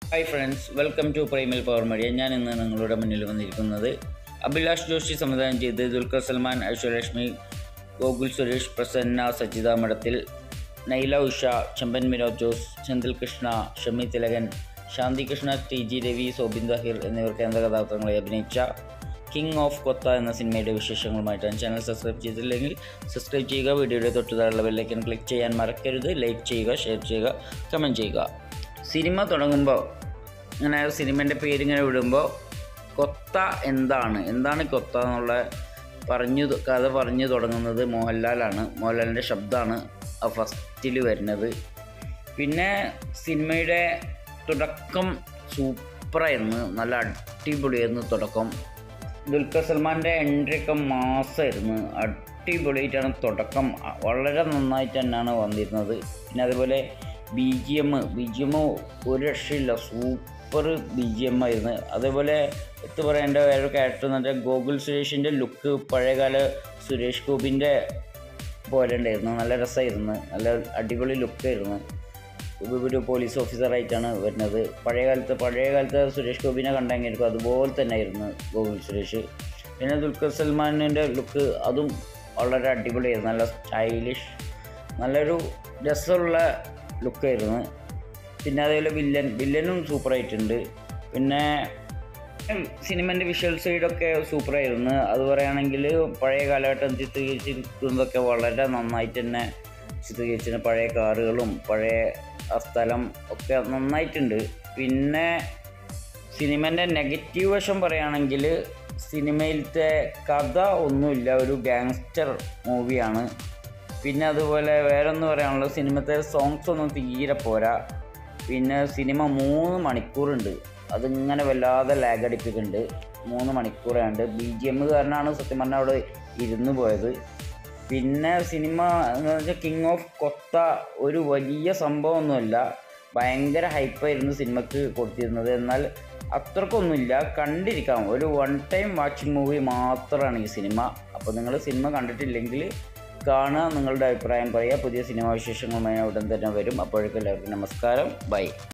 hi friends welcome to primal power media ഞാൻ ഇന്ന് നിങ്ങളുടെ മുന്നിൽ വന്നിരിക്കുന്നത് അഭിലാഷ് ജോഷി സംവിധാനം ചെയ്ത് ദുൽഖർ സൽമാൻ ഐശ്വര്യലക്ഷ്മി ഗോകുൽ സുരേഷ് പ്രസന്ന സജിത മഠത്തിൽ നൈല ഉഷ ചെമ്പൻ വിനോദ് ജോസ് ചെന്തിൽ കൃഷ്ണ ഷമി തിലകൻ ശാന്തി കൃഷ്ണ ടി ജി രവി സോബിൻ ദഹിർ എന്നിവർ കേന്ദ്ര കഥാപാത്രങ്ങളെ അഭിനയിച്ച കിങ് ഓഫ് കൊത്ത എന്ന സിനിമയുടെ വിശേഷങ്ങളുമായിട്ടാണ് ചാനൽ സബ്സ്ക്രൈബ് ചെയ്തില്ലെങ്കിൽ സബ്സ്ക്രൈബ് ചെയ്യുക വീഡിയോയുടെ തൊട്ടുതാഴെയുള്ള ബെല്ലൈക്കൻ ക്ലിക്ക് ചെയ്യാൻ മറക്കരുത് ലൈക്ക് ചെയ്യുക ഷെയർ ചെയ്യുക കമൻറ്റ് ചെയ്യുക സിനിമ തുടങ്ങുമ്പോൾ ഇങ്ങനെ സിനിമേൻ്റെ പേരിങ്ങനെ വിടുമ്പോൾ കൊത്ത എന്താണ് എന്താണ് കൊത്ത എന്നുള്ള പറഞ്ഞു കഥ പറഞ്ഞു തുടങ്ങുന്നത് മോഹൻലാലാണ് മോഹൻലാലിൻ്റെ ശബ്ദമാണ് ആ ഫസ്റ്റിൽ വരുന്നത് പിന്നെ സിനിമയുടെ തുടക്കം സൂപ്പറായിരുന്നു നല്ല അടിപൊളിയായിരുന്നു തുടക്കം ദുൽഖർ സൽമാൻ്റെ എൻട്രി ഒക്കെ മാസമായിരുന്നു അടിപൊളിയായിട്ടാണ് തുടക്കം വളരെ നന്നായിട്ട് തന്നെയാണ് വന്നിരുന്നത് പിന്നെ അതുപോലെ B G M B G M ഒരു രക്ഷയില്ല സൂപ്പർ ബി ജി എം ആയിരുന്നു അതേപോലെ എടുത്ത് പറയേണ്ട വേറൊരു ക്യാരക്ടർ എന്ന് വെച്ചാൽ ഗോകുൽ സുരേഷിൻ്റെ ലുക്ക് പഴയകാല സുരേഷ് ഗോപിൻ്റെ പോലെ ഉണ്ടായിരുന്നു നല്ല രസമായിരുന്നു നല്ല അടിപൊളി ലുക്കായിരുന്നു ഒരു പോലീസ് ഓഫീസറായിട്ടാണ് വരുന്നത് പഴയ കാലത്ത് പഴയ കാലത്ത് സുരേഷ് ഗോപിനെ കണ്ടെങ്കിൽ അതുപോലെ തന്നെ ആയിരുന്നു ഗോകുൽ സുരേഷ് പിന്നെ ദുൽഖർ സൽമാനിൻ്റെ ലുക്ക് അതും വളരെ അടിപൊളിയായിരുന്നു നല്ല സ്റ്റൈലിഷ് നല്ലൊരു രസമുള്ള ലുക്കായിരുന്നു പിന്നെ അതേപോലെ വില്ലൻ വില്ലനും സൂപ്പറായിട്ടുണ്ട് പിന്നെ സിനിമൻ്റെ വിഷ്വൽ സൈഡൊക്കെ സൂപ്പറായിരുന്നു അത് പറയുകയാണെങ്കിൽ പഴയ കാലഘട്ടം ചിത്രീകരിച്ചിരിക്കുന്നതൊക്കെ വളരെ നന്നായിട്ട് തന്നെ ചിത്രീകരിച്ചിട്ടുണ്ട് പഴയ കാറുകളും പഴയ ആ സ്ഥലം ഒക്കെ നന്നായിട്ടുണ്ട് പിന്നെ സിനിമേൻ്റെ നെഗറ്റീവ് വശം പറയുകയാണെങ്കിൽ സിനിമയിലത്തെ കഥ ഒന്നുമില്ല ഒരു ഗാങ്സ്റ്റർ മൂവിയാണ് പിന്നെ അതുപോലെ വേറെ ഒന്ന് പറയാനുള്ളത് സിനിമത്തെ സോങ്സ് ഒന്നും തീരെ പോരാ പിന്നെ സിനിമ മൂന്ന് മണിക്കൂറുണ്ട് അതിങ്ങനെ വല്ലാതെ ലാഗ് അടിപ്പിക്കുന്നുണ്ട് മൂന്ന് മണിക്കൂറാണ്ട് ബി ജി എം കാരനാണ് സത്യം പറഞ്ഞാൽ അവിടെ ഇരുന്ന് പോയത് പിന്നെ സിനിമ എന്ന് വെച്ചാൽ കിങ് ഓഫ് കൊത്ത ഒരു വലിയ സംഭവമൊന്നുമല്ല ഭയങ്കര ഹൈപ്പായിരുന്നു സിനിമക്ക് കൊടുത്തിരുന്നത് എന്നാൽ അത്രക്കൊന്നുമില്ല കണ്ടിരിക്കാം ഒരു വൺ ടൈം വാച്ചിങ് മൂവി മാത്രമാണ് ഈ സിനിമ അപ്പോൾ നിങ്ങൾ സിനിമ കണ്ടിട്ടില്ലെങ്കിൽ കാണുക നിങ്ങളുടെ അഭിപ്രായം പറയുക പുതിയ സിനിമാ വിശേഷങ്ങളുമായി ഉടൻ തന്നെ വരും അപ്പോഴേക്കും എല്ലാവർക്കും നമസ്കാരം ബൈ